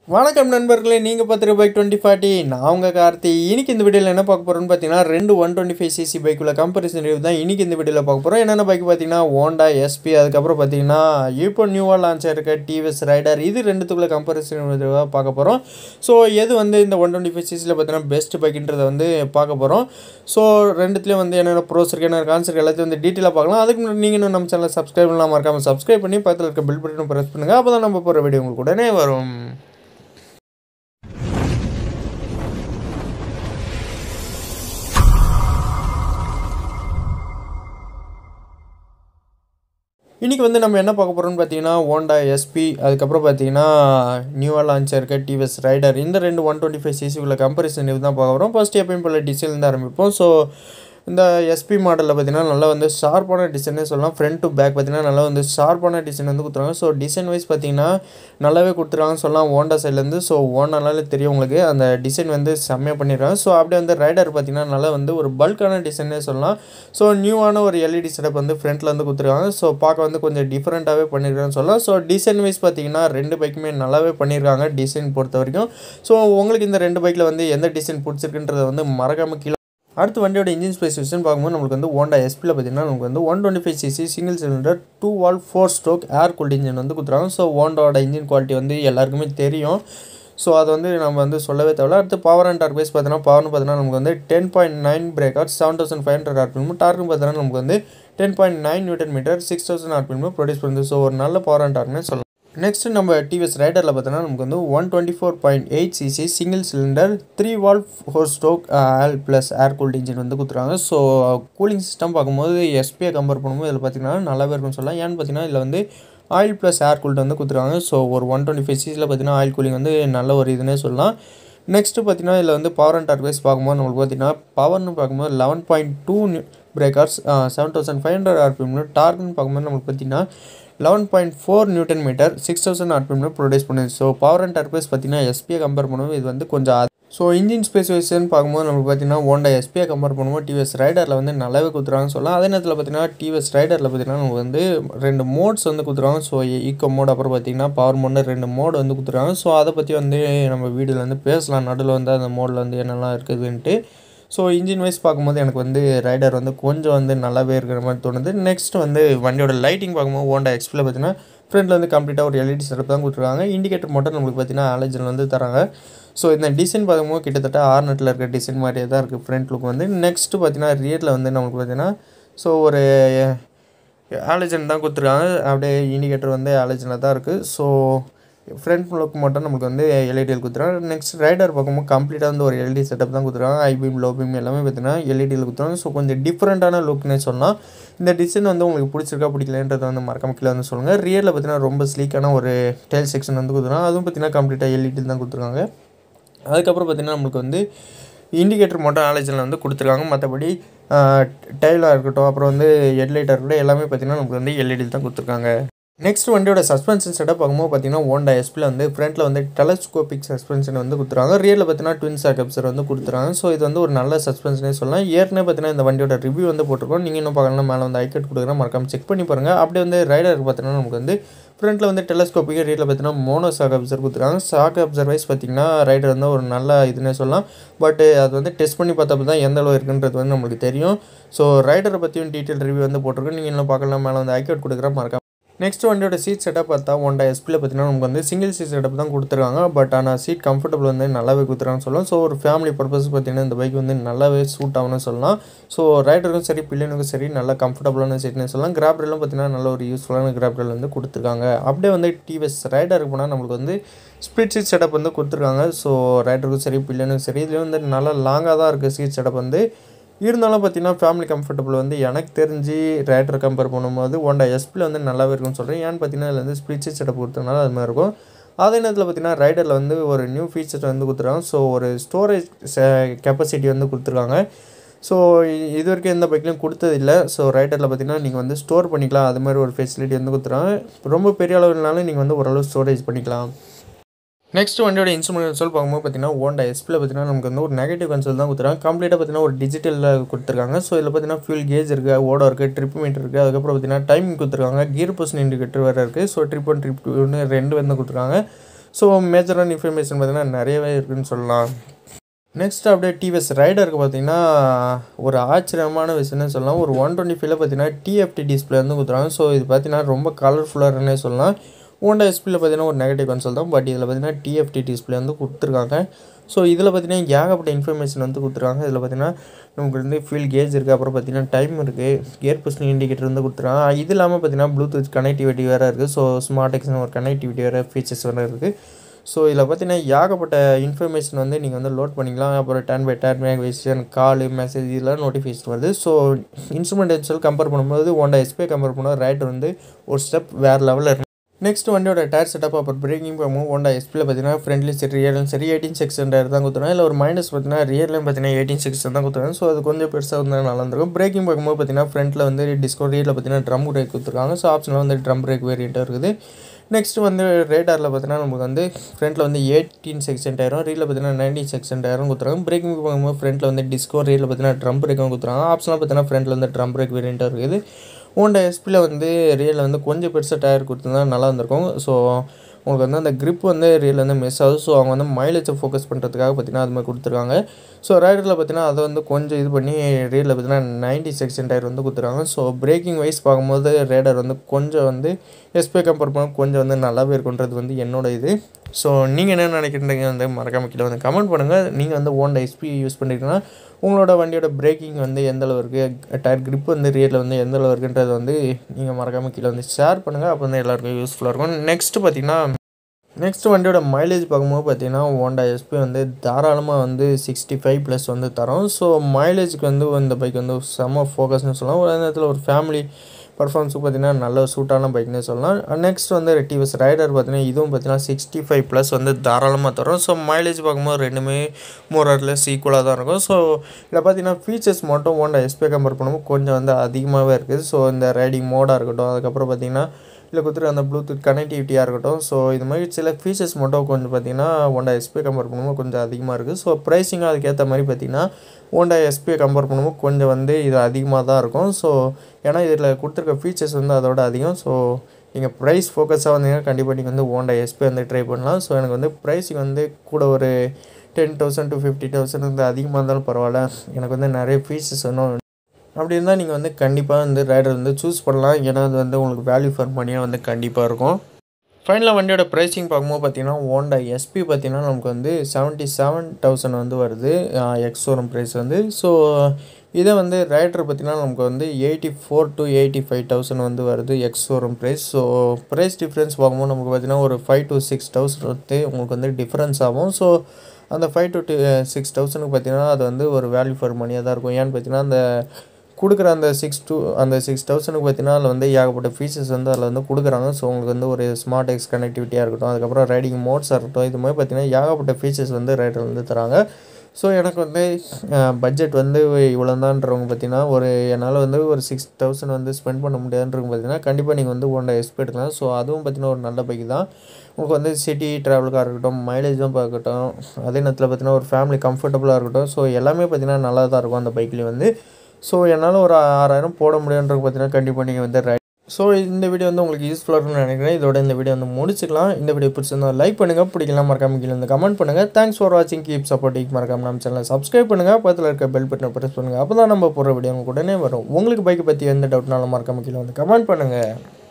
வணக்கம் நண்பர்களே நீங்கள் பார்த்துட்டு பைக் டுவெண்ட்டி ஃபார்ட்டி நான் உங்கள் கார்த்தி இன்னைக்கு இந்த வீடியோவில் என்ன பார்க்க போகிறோம்னு பார்த்தீங்கன்னா ரெண்டு ஒன் டுவெண்ட்டி ஃபைவ் சிசி பைக்குள்ள கம்பரிசன் ரிவ்யூ தான் இன்னைக்கு இந்த வீடியோவில் பார்க்க போகிறோம் என்னென்ன பைக் பார்த்தீங்கன்னா ஹோண்டா எஸ்பி அதுக்கப்புறம் பார்த்தீங்கன்னா இப்போ நியூவாக லான்ச் ஆயிருக்க டிவிஎஸ் ரைடர் இது ரெண்டுத்துக்குள்ள கம்பரிசன் ரிவ்யூவாக பார்க்க போகிறோம் ஸோ எது வந்து இந்த ஒன் டுவெண்ட்டி ஃபைவ் சிசியில் பார்த்தீங்கன்னா பெஸ்ட் பைக்குன்றதை வந்து பார்க்க போகிறோம் ஸோ ரெண்டுத்துலேயும் வந்து என்னென்ன ப்ரோஸ் இருக்குது என்னென்ன கான்செப்ட் எல்லாத்தையும் வந்து டீட்டெயிலாக பார்க்கலாம் அதுக்கு முன்னாடி நீங்கள் இன்னும் நம்ம சேனலை சப்ஸ்கிரைப் பண்ணலாம் மறக்காமல் சப்ஸ்கிரைப் பண்ணி பக்கத்தில் இருக்க பில் பட்டன் ப்ரெஸ் பண்ணுங்கள் அப்போ தான் நம்ம போகிற வீடியோ உங்களுக்கு உடனே வரும் இன்றைக்கி வந்து நம்ம என்ன பார்க்க போகிறோம்னு பார்த்தீங்கன்னா ஹோண்டா எஸ்பி அதுக்கப்புறம் பார்த்தீங்கன்னா நியூவாக லான்ச் இருக்க டிவிஎஸ் ரைடர் இந்த ரெண்டு ஒன் டுவெண்ட்டி ஃபைவ் சிசி உள்ள கம்பரிசன் இது தான் பார்க்க போகிறோம் ஃபஸ்ட் எப்பயும் போல் டிசைன்லேருந்து ஆரம்பிப்போம் ஸோ இந்த எஸ்பி மாடலில் பார்த்தீங்கன்னா நல்லா வந்து ஷார்ப்பான டிசைனே சொல்லலாம் ஃப்ரண்ட் டு பேக் பார்த்தீங்கன்னா நல்லா வந்து ஷார்ப்பான டிசைன் வந்து கொடுத்துருக்காங்க ஸோ டிசைன் வைஸ் பார்த்தீங்கன்னா நல்லாவே கொடுத்துருக்காங்கன்னு சொல்லலாம் ஹோண்டா சைட்லேருந்து ஸோ ஹோண்டானாலே தெரியும் உங்களுக்கு அந்த டிசைன் வந்து செம்மையாக பண்ணிடுறாங்க ஸோ அப்படியே வந்து ரைடர் பார்த்தீங்கன்னா நல்லா வந்து ஒரு பல்கான டிசைனே சொல்லலாம் ஸோ நியூவான ஒரு எல்இடி செட்டப் வந்து ஃப்ரண்ட்டில் வந்து கொடுத்துருக்காங்க ஸோ பார்க்க வந்து கொஞ்சம் டிஃப்ரெண்ட்டாகவே பண்ணியிருக்காங்கன்னு சொல்லலாம் ஸோ டிசைன் வைஸ் பார்த்தீங்கன்னா ரெண்டு பைக்குமே நல்லாவே பண்ணியிருக்காங்க டிசைன் பொறுத்த வரைக்கும் ஸோ உங்களுக்கு இந்த ரெண்டு பைக்கில் வந்து எந்த டிசைன் பிடிச்சிருக்குன்றதை வந்து மறக்காமல் கீழே அடுத்து வண்டியோட இன்ஜின் ஸ்பெசிஃபிகேஷன் பார்க்கும்போது நம்மளுக்கு வந்து ஹோண்டா எஸ்பியில் பார்த்தீங்கன்னா நமக்கு வந்து one twenty five CC single cylinder two valve four stroke air cooled engine வந்து கொடுத்துறாங்க ஸோ ஹோண்டாவோட இன்ஜின் குவாலிட்டி வந்து எல்லாருக்குமே தெரியும் ஸோ அது வந்து நம்ம வந்து சொல்லவே தேவையில்ல அடுத்து பவர் அண்ட் டார்க் பேஸ் பார்த்தீங்கன்னா பவர்னு பார்த்தீங்கன்னா நமக்கு வந்து ten point nine breaker seven thousand five hundred RPM டார்க்னு பார்த்தீங்கன்னா நமக்கு வந்து ten point nine newton metre six thousand RPM produce பண்ணுது ஸோ ஒரு நல்ல பவர் அண்ட் டார்க்னு சொல்லலாம் நெக்ஸ்ட் நம்ம டிவிஎஸ் ரைடரில் பார்த்தோன்னா நமக்கு வந்து one twenty four point eight CC single cylinder three valve four stroke oil plus air cooled engine வந்து கொடுத்துருக்காங்க ஸோ கூலிங் சிஸ்டம் பார்க்கும்போது எஸ்பியை கம்பேர் பண்ணும்போது இதில் பார்த்தீங்கன்னா நல்லாவே இருக்கும்னு சொல்லலாம் ஏன்னு பார்த்தீங்கன்னா இதில் வந்து ஆயில் ப்ளஸ் ஏர் கூல்ட் வந்து கொடுத்துருக்காங்க ஸோ ஒரு ஒன் டுவெண்ட்டி ஃபைவ் சிசியில் பார்த்தீங்கன்னா ஆயில் கூலிங் வந்து நல்ல ஒரு இதுன்னே சொல்லலாம் நெக்ஸ்ட்டு பார்த்தீங்கன்னா இதில் வந்து பவர் அண்ட் டார்க் வைஸ் பார்க்கும்போது நம்மளுக்கு பார்த்தீங்கன்னா பவர்னு பார்க்கும்போது eleven point two breakers seven thousand five hundred ஆர்பிஎம்னு டார்க்னு பார்க்கும்போது நம்மளுக்கு பார்த்தீங்கன்னா eleven point four newton metre six thousand ஆர்பிஎம்னு ப்ரொடியூஸ் பண்ணுது ஸோ பவர் அண்ட் டர்பேஸ் பார்த்தீங்கன்னா எஸ்பியை கம்பேர் பண்ணுவோம் இது வந்து கொஞ்சம் ஸோ இன்ஜின் ஸ்பெசிஃபிகேஷன் பார்க்கும்போது நமக்கு பார்த்தீங்கன்னா ஹோண்டா எஸ்பியை கம்பேர் பண்ணும்போது டிவிஎஸ் ரைடரில் வந்து நல்லாவே கொடுத்துருவாங்கன்னு சொல்லலாம் அதே நேரத்தில் பார்த்தீங்கன்னா டிவிஎஸ் ரைடரில் பார்த்தீங்கன்னா நமக்கு வந்து ரெண்டு மோட்ஸ் வந்து கொடுத்துருவாங்க ஸோ ஈக்கோ மோட் அப்புறம் பார்த்தீங்கன்னா பவர் மோட்னு ரெண்டு மோட் வந்து கொடுத்துருவாங்க ஸோ அதை பற்றி வந்து நம்ம வீடியோவில் வந்து பேசலாம் நடுவில் வந்து அந்த மோடில் வந்து என்னெல்லாம் இருக்குதுன்ட்டு ஸோ இன்ஜின் வைஸ் பார்க்கும்போது எனக்கு வந்து ரைடர் வந்து கொஞ்சம் வந்து நல்லாவே இருக்கிற மாதிரி தோணுது நெக்ஸ்ட் வந்து வண்டியோட லைட்டிங் பார்க்கும்போது ஹோண்டா எக்ஸ்பில் பார்த்தீங்கன்னா ஃப்ரண்ட்டில் வந்து கம்ப்ளீட்டாக ஒரு எல்இடி செட்டப் தான் கொடுத்துருக்காங்க இண்டிகேட்டர் மட்டும் நம்மளுக்கு பார்த்தீங்கன்னா ஆலஜன் வந்து தராங்க ஸோ இந்த டிசைன் பார்க்கும்போது கிட்டத்தட்ட ஆர்நெட்டில் இருக்க டிசைன் மாதிரியே தான் இருக்குது ஃப்ரண்ட் லுக் வந்து நெக்ஸ்ட்டு பார்த்தீங்கன்னா ரியரில் வந்து நம்மளுக்கு பார்த்தீங்கன்னா ஸோ ஒரு ஆலஜன் தான் கொடுத்துருக்காங்க அப்படியே இண்டிகேட்டர் வந்து ஆலஜனில் தான் இருக்குது ஸோ ஃப்ரண்ட் லுக் மட்டும் நமக்கு வந்து எல்இடியில் கொடுத்துருவாங்க நெக்ஸ்ட் ரைடர் பார்க்கும்போது கம்ப்ளீட்டாக வந்து ஒரு எல்இடி செட்டப் தான் கொடுத்துருவாங்க ஐபீம் லோ பீம் எல்லாமே பார்த்தீங்கன்னா எல்இடியில் கொடுத்துருவாங்க ஸோ கொஞ்சம் டிஃப்ரெண்ட்டான லுக்னே சொல்லலாம் இந்த டிசைன் வந்து உங்களுக்கு பிடிச்சிருக்கா பிடிக்கலன்றதை வந்து மறக்காம கீழே வந்து சொல்லுங்கள் ரியலில் பார்த்தீங்கன்னா ரொம்ப ஸ்லீக்கான ஒரு டெயில் செக்ஷன் வந்து கொடுத்துருவாங்க அதுவும் பார்த்தீங்கன்னா கம்ப்ளீட்டாக எல்இடி தான் கொடுத்துருக்காங்க அதுக்கப்புறம் பார்த்திங்கன்னா நம்மளுக்கு வந்து இண்டிகேட்டர் மட்டும் ஆலோசனை வந்து கொடுத்துருக்காங்க மற்றபடி டைலாக இருக்கட்டும் அப்புறம் வந்து ஹெட்லைட்டாக இருக்கட்டும் எல்லாமே பார்த்திங்கன்னா நமக்கு வந்து எல்இடியில் தான் கொடுத்துருக்காங்க நெக்ஸ்ட் வண்டியோட சஸ்பென்ஷன் செட்டப் பார்க்கும்போது பார்த்தீங்கன்னா ஹோண்டா எஸ்பியில் வந்து ஃப்ரண்ட்டில் வந்து டெலஸ்கோபிக் சஸ்பென்ஷன் வந்து கொடுத்துருவாங்க ரியலில் பார்த்தீங்கன்னா ட்வின் சாக்கப்சர் வந்து கொடுத்துருவாங்க ஸோ இது வந்து ஒரு நல்ல சஸ்பென்ஷனே சொல்லலாம் ஏற்கனவே பார்த்தீங்கன்னா இந்த வண்டியோட ரிவ்யூ வந்து போட்டிருக்கோம் நீங்கள் இன்னும் பார்க்கலாம் மேலே வந்து ஐக்கெட் கொடுக்குறேன் மறக்காம செக் பண்ணி பாருங்கள் அப்படியே வந்து ரைடர் பார்த்தீங்கன்னா நமக்கு வந்து ஃப்ரண்ட்டில் வந்து டெலஸ்கோப்பிக் ரியலில் பார்த்தீங்கன்னா மோனோ சாக் அப்சர் கொடுத்துருக்காங்க சாக் அப்சர் வைஸ் பார்த்தீங்கன்னா ரைடர் வந்து ஒரு நல்ல இதுன்னே சொல்லலாம் பட் அது வந்து டெஸ்ட் பண்ணி பார்த்தப்ப தான் எந்த அளவு இருக்குன்றது வந்து நம்மளுக்கு தெரியும் ஸோ ரைடரை பற்றியும் டீட்டெயில் ரிவ்யூ வந்து போட்டிருக்கோம் நீங்கள் இன்னும் பார்க்கலாம் மேலே வந்து ஐக்கெட் கொடுக்குறேன் மறக்காம நெக்ஸ்ட் வண்டியோட சீட் செட்டப் பார்த்தா ஒன்டா எஸ்பியில் பார்த்தீங்கன்னா நமக்கு வந்து சிங்கிள் சீட் செட்டப் தான் கொடுத்துருக்காங்க பட் ஆனால் சீட் கம்ஃபர்டபுள் வந்து நல்லாவே கொடுத்துருக்காங்கன்னு சொல்லலாம் ஸோ ஒரு ஃபேமிலி பர்பஸ் பார்த்தீங்கன்னா இந்த பைக் வந்து நல்லாவே சூட் ஆகும்னு சொல்லலாம் ஸோ ரைடருக்கும் சரி பில்லியனுக்கும் சரி நல்லா கம்ஃபர்டபுளான சீட்னு சொல்லலாம் கிராப் ரெல்லாம் பார்த்தீங்கன்னா நல்ல ஒரு யூஸ்ஃபுல்லான கிராப் ரெல் வந்து கொடுத்துருக்காங்க அப்படியே வந்து டிவிஎஸ் ரைடருக்கு போனால் நம்மளுக்கு வந்து ஸ்பிளிட் சீட் செட்டப் வந்து கொடுத்துருக்காங்க ஸோ ரைடருக்கும் சரி பில்லியனுக்கும் சரி இதுலேயும் வந்து நல்லா லாங்காக தான் இருக்குது சீட் செட்டப் வந்து இருந்தாலும் பார்த்தீங்கன்னா ஃபேமிலி கம்ஃபர்டபுள் வந்து எனக்கு தெரிஞ்சு ரைடர் கம்பேர் பண்ணும்போது ஒண்டா எஸ்பியில் வந்து நல்லாவே இருக்கும்னு சொல்கிறேன் ஏன்னு பார்த்தீங்கன்னா இதில் வந்து ஸ்பிளிட் செட்டப் கொடுத்ததுனால அது மாதிரி இருக்கும் அதே நேரத்தில் பார்த்தீங்கன்னா ரைடரில் வந்து ஒரு நியூ ஃபீச்சர் வந்து கொடுத்துருக்காங்க ஸோ ஒரு ஸ்டோரேஜ் கெப்பாசிட்டி வந்து கொடுத்துருக்காங்க ஸோ இது வரைக்கும் எந்த பைக்லையும் கொடுத்ததில்லை ஸோ ரைடரில் பார்த்தீங்கன்னா நீங்கள் வந்து ஸ்டோர் பண்ணிக்கலாம் அது மாதிரி ஒரு ஃபெசிலிட்டி வந்து கொடுத்துருவாங்க ரொம்ப பெரிய அளவுனாலும் நீங்கள் வந்து ஓரளவு ஸ்டோரேஜ் பண்ணிக்கலாம் நெக்ஸ்ட் வண்டியோட இன்ஸ்ட்ருமெண்ட் கன்சோல் பார்க்கும்போது பார்த்தீங்கன்னா ஹோண்டா எஸ்பியில் பார்த்தீங்கன்னா நமக்கு வந்து ஒரு நெகட்டிவ் கன்சோல் தான் கொடுத்துருக்காங்க கம்ப்ளீட்டாக பார்த்தீங்கன்னா ஒரு டிஜிட்டலில் கொடுத்துருக்காங்க ஸோ இதில் பார்த்தீங்கன்னா ஃபியூல் கேஜ் இருக்குது ஓடோ இருக்குது ட்ரிப் மீட்டர் இருக்குது அதுக்கப்புறம் பார்த்தீங்கன்னா டைமிங் கொடுத்துருக்காங்க கியர் பொசிஷன் இண்டிகேட்டர் வேறு இருக்குது ஸோ ட்ரிப் ஒன் ட்ரிப் டூன்னு ரெண்டு வந்து கொடுத்துருக்காங்க ஸோ மேஜரான இன்ஃபர்மேஷன் பார்த்திங்கன்னா நிறையவே இருக்குதுன்னு சொல்லலாம் நெக்ஸ்ட் அப்படியே டிவிஎஸ் ரைடருக்கு பார்த்தீங்கன்னா ஒரு ஆச்சரியமான விஷயம்னு சொல்லலாம் ஒரு ஒன் டுவெண்ட்டி ஃபைவ்ல பார்த்தீங்கன்னா டிஎஃப்டி டிஸ்பிளே வந்து கொடுத்துறாங்க ஸோ இது பார்த்தீங்கன்னா ரொம்ப கலர்ஃபுல்லாக சொல்லலாம் ஹோண்டா எஸ்பியில் பார்த்தீங்கன்னா ஒரு நெகட்டிவ் கன்சோல் தான் பட் இதில் பார்த்தீங்கன்னா டிஎஃப்டி டிஸ்பிளே வந்து கொடுத்துருக்காங்க ஸோ இதில் பார்த்தீங்கன்னா ஏகப்பட்ட இன்ஃபர்மேஷன் வந்து கொடுத்துருக்காங்க இதில் பார்த்தீங்கன்னா நமக்கு வந்து ஃபீல் கேஜ் இருக்குது அப்புறம் பார்த்தீங்கன்னா டைம் இருக்குது கியர் புஷிங் இண்டிகேட்டர் வந்து கொடுத்துருக்காங்க இது இல்லாமல் பார்த்தீங்கன்னா ப்ளூடூத் கனெக்டிவிட்டி வேறு இருக்குது ஸோ ஸ்மார்ட் எக்ஸ்னு ஒரு கனெக்டிவிட்டி வேறு ஃபீச்சர்ஸ் வேறு இருக்குது ஸோ இதில் பார்த்தீங்கன்னா ஏகப்பட்ட இன்ஃபர்மேஷன் வந்து நீங்கள் வந்து லோட் பண்ணிக்கலாம் அப்புறம் turn by turn navigation call message இதெல்லாம் நோட்டிஃபிகேஷன் வருது ஸோ இன்ஸ்ட்ருமெண்டேஷன் கம்பேர் பண்ணும்போது ஒன்டா எஸ்பே கம்பேர் பண்ணும்போது ரைட் வந்து ஒரு ஸ்டெப் வேறு லெவலில் இருக்கு நெக்ஸ்ட் வண்டியோட டயர் செட்டப் அப்புறம் பிரேக்கிங் பண்ணுவோம் ஹோண்டா எஸ்பியில் பார்த்தீங்கன்னா ஃப்ரெண்ட்லி சரி ரியலும் சரி எயிட்டீன் செக்ஷன் டயர் தான் கொடுத்துருவோம் இல்லை ஒரு மைனஸ் பார்த்தீங்கன்னா ரியர்லையும் பார்த்தீங்கன்னா எயிட்டீன் செக்ஷன் தான் கொடுத்துருவாங்க ஸோ அது கொஞ்சம் பெருசாக இருந்தால் நல்லா இருந்திருக்கும் பிரேக்கிங் பார்க்கும்போது பார்த்தீங்கன்னா ஃப்ரண்ட்டில் வந்து டிஸ்கோ ரியரில் பார்த்தீங்கன்னா ட்ரம் பிரேக் கொடுத்துருக்காங்க ஸோ ஆப்ஷனில் வந்து ட்ரம் பிரேக் வேரியண்ட்டாக இருக்குது நெக்ஸ்ட் வந்து ரேடாரில் பார்த்தீங்கன்னா நமக்கு வந்து ஃப்ரண்ட்டில் வந்து எயிட்டீன் செக்ஷன் டயரும் ரீலில் பார்த்தீங்கன்னா நைன்டீன் செக்ஷன் டயரும் கொடுத்துருக்காங்க பிரேக்கிங் பார்க்கும்போது ஃப்ரண்ட்டில் வந்து டிஸ்கோ ரீலில் பார்த்தீங்கன்னா ட்ரம் பிரேக்கும் கொடுத்துருக்காங்க ஆப்ஷனாக பார்த்தீங்கன்னா ஃப்ரண்ட்டில் வந்து ட்ரம் பிரேக் வேரியண்ட்டாக இருக்குது ஹோண்டா எஸ்பியில் வந்து ரியலில் வந்து கொஞ்சம் பெருசாக டயர் கொடுத்துருந்தா நல்லா இருந்திருக்கும் ஸோ உங்களுக்கு வந்து அந்த grip வந்து ரியல் வந்து மிஸ் ஆகுது ஸோ அவங்க வந்து மைலேஜை ஃபோக்கஸ் பண்ணுறதுக்காக பார்த்தீங்கன்னா அது மாதிரி கொடுத்துருக்காங்க ஸோ ரைடரில் பார்த்தீங்கன்னா அதை வந்து கொஞ்சம் இது பண்ணி ரியலில் பார்த்தீங்கன்னா நைன்டி செக்ஷன் டயர் வந்து கொடுத்துருக்காங்க ஸோ பிரேக்கிங் வைஸ் பார்க்கும்போது ரேடர் வந்து கொஞ்சம் வந்து எஸ்பே கம்பேர் பண்ண கொஞ்சம் வந்து நல்லாவே இருக்குன்றது வந்து என்னோட இது ஸோ நீங்கள் என்ன நினைக்கிறீங்க வந்து மறக்காம கீழே வந்து கமெண்ட் பண்ணுங்கள் நீங்கள் வந்து ஓன் எஸ்பி யூஸ் பண்ணிருக்கீங்கன்னா உங்களோட வண்டியோட பிரேக்கிங் வந்து எந்த அளவு இருக்குது டயர் grip வந்து ரியலில் வந்து எந்த அளவு இருக்குன்றது வந்து நீங்கள் மறக்காமல் கீழே வந்து ஷேர் பண்ணுங்கள் அப்போ வந்து எல்லாருக்கும் யூஸ்ஃபுல்லாக இருக்கும் நெக்ஸ்ட் பார்த்தீங்கன்னா நெக்ஸ்ட் வண்டியோட மைலேஜ் பார்க்கும்போது பார்த்தீங்கன்னா ஹோண்டா எஸ்பி வந்து தாராளமாக வந்து சிக்ஸ்டி ஃபைவ் ப்ளஸ் வந்து தரோம் ஸோ மைலேஜுக்கு வந்து இந்த பைக் வந்து செம்ம ஃபோக்கஸ்னு சொல்லலாம் ஒரு நேரத்தில் ஒரு ஃபேமிலி பர்ஃபார்மன்ஸுக்கு பார்த்தீங்கன்னா நல்ல சூட்டான பைக்னு சொல்லலாம் நெக்ஸ்ட் வந்து டிவிஎஸ் ரைடர் பார்த்தீங்கன்னா இதுவும் பார்த்தீங்கன்னா சிக்ஸ்டி ஃபைவ் ப்ளஸ் வந்து தாராளமாக தரும் ஸோ மைலேஜ் பார்க்கும்போது ரெண்டுமே மோரர்லெஸ் ஈக்குவலாக தான் இருக்கும் ஸோ இதில் பார்த்தீங்கன்னா ஃபீச்சர்ஸ் மட்டும் ஹோண்டா எஸ்பி கம்பேர் பண்ணும்போது கொஞ்சம் வந்து அதிகமாகவே இருக்குது ஸோ இந்த ரைடிங் மோடாக இருக்கட்டும் அதுக்கப்புறம் பார்த்தீங்கன்னா இல்லை கொடுத்துருக்க அந்த ப்ளூடூத் கனெக்டிவிட்டியாக இருக்கட்டும் ஸோ இது மாதிரி சில ஃபீச்சர்ஸ் மட்டும் கொஞ்சம் பார்த்தீங்கன்னா ஹோண்டா எஸ்பி கம்பேர் பண்ணும்போது கொஞ்சம் அதிகமாக இருக்குது ஸோ ப்ரைஸிங்கும் அதுக்கேற்ற மாதிரி பார்த்தீங்கன்னா ஹோண்டா எஸ்பியை கம்பேர் பண்ணும்போது கொஞ்சம் வந்து இது அதிகமாக தான் இருக்கும் ஸோ ஏன்னா இதில் கொடுத்துருக்க ஃபீச்சர்ஸ் வந்து அதோட அதிகம் ஸோ நீங்கள் ப்ரைஸ் ஃபோக்கஸாக வந்தீங்கன்னா கண்டிப்பாக நீங்கள் வந்து ஹோண்டா எஸ்பி வந்து ட்ரை பண்ணலாம் ஸோ எனக்கு வந்து ப்ரைஸிங் வந்து கூட ஒரு ten thousand to fifty thousand வந்து அதிகமாக இருந்தாலும் பரவாயில்ல எனக்கு வந்து நிறைய ஃபீச்சர்ஸ் வேணும் அப்படி இருந்தால் நீங்கள் வந்து கண்டிப்பாக வந்து ரைடர் வந்து சூஸ் பண்ணலாம் ஏன்னா அது வந்து உங்களுக்கு வேல்யூ ஃபார் மணியாக வந்து கண்டிப்பாக இருக்கும் ஃபைனலாக வண்டியோட ப்ரைஸிங் பார்க்கும்போது பார்த்தீங்கன்னா ஹோண்டா எஸ்பி பார்த்தீங்கன்னா நமக்கு வந்து செவன்ட்டி செவன் தௌசண்ட் வந்து வருது எக்ஸ் ஷோரூம் ப்ரைஸ் வந்து ஸோ இதே வந்து ரைடர் பார்த்தீங்கன்னா நமக்கு வந்து eighty four to eighty five thousand வந்து வருது ex showroom price so price difference பார்க்கும்போது நமக்கு பார்த்தீங்கன்னா ஒரு ஃபைவ் டு சிக்ஸ் தௌசண்ட் வந்து உங்களுக்கு வந்து டிஃப்ரென்ஸ் ஆகும் ஸோ அந்த ஃபைவ் டு சிக்ஸ் தௌசண்ட்க்கு பார்த்தீங்கன்னா அது வந்து ஒரு வேல்யூ ஃபார் மணியாக தான் இருக்கும் ஏன்னு பார்த்தீங்கன்னா அந்த கொடுக்குற அந்த சிக்ஸ் டூ அந்த சிக்ஸ் தௌசண்ட்க்கு பார்த்தீங்கன்னா அதில் வந்து ஏகப்பட்ட ஃபீச்சர்ஸ் வந்து அதில் வந்து கொடுக்குறாங்க ஸோ உங்களுக்கு வந்து ஒரு ஸ்மார்ட் எக்ஸ் கனெக்டிவிட்டியாக இருக்கட்டும் அதுக்கப்புறம் ரைடிங் மோட்ஸாக இருக்கட்டும் இது மாதிரி பார்த்தீங்கன்னா ஏகப்பட்ட ஃபீச்சர்ஸ் வந்து ரைடர் வந்து தராங்க ஸோ எனக்கு வந்து பட்ஜெட் வந்து இவ்வளோ தான்றவங்க பார்த்தீங்கன்னா ஒரு என்னால் வந்து ஒரு சிக்ஸ் தௌசண்ட் வந்து ஸ்பெண்ட் பண்ண முடியாதுன்றவங்க பார்த்தீங்கன்னா கண்டிப்பாக நீங்கள் வந்து ஒன்றை எஸ்பி எடுக்கலாம் ஸோ அதுவும் பார்த்தீங்கன்னா ஒரு நல்ல பைக் தான் உங்களுக்கு வந்து சிட்டி ட்ராவலுக்காக இருக்கட்டும் மைலேஜும் பார்க்கட்டும் அதே நேரத்தில் பார்த்தீங்கன்னா ஒரு ஃபேமிலி கம்ஃபர்டபுளாக இருக்கட்டும் ஸோ எல்லாமே பார்த்தீங்கன்னா நல்லா தான் இருக்கும் அந்த பைக்லேயும் வந்து ஸோ என்னால் ஒரு ஆறாயிரம் போட முடியுன்றது பார்த்தீங்கன்னா கண்டிப்பாக நீங்கள் வந்து ரைட் ஸோ இந்த வீடியோ வந்து உங்களுக்கு யூஸ்ஃபுல்லாக இருக்கும்னு நினைக்கிறேன் இதோட இந்த வீடியோ வந்து முடிச்சுக்கலாம் இந்த வீடியோ பிடிச்சிருந்தா லைக் பண்ணுங்கள் பிடிக்கலாம் மறக்காம கீழே வந்து கமெண்ட் பண்ணுங்கள் தேங்க்ஸ் ஃபார் வாட்சிங் கீப் சப்போர்ட்டிங் மறக்காம நம்ம சேனலை சப்ஸ்கிரைப் பண்ணுங்கள் பக்கத்தில் இருக்க பெல் பட்டனை ப்ரெஸ் பண்ணுங்கள் அப்போ தான் நம்ம போடுற வீடியோ உங்களுக்கு உடனே வரும் உங்களுக்கு பைக்கை பற்றி எந்த டவுட்னாலும் மறக்காம கீழே வந்து கமெண்ட் பண்ணுங்கள்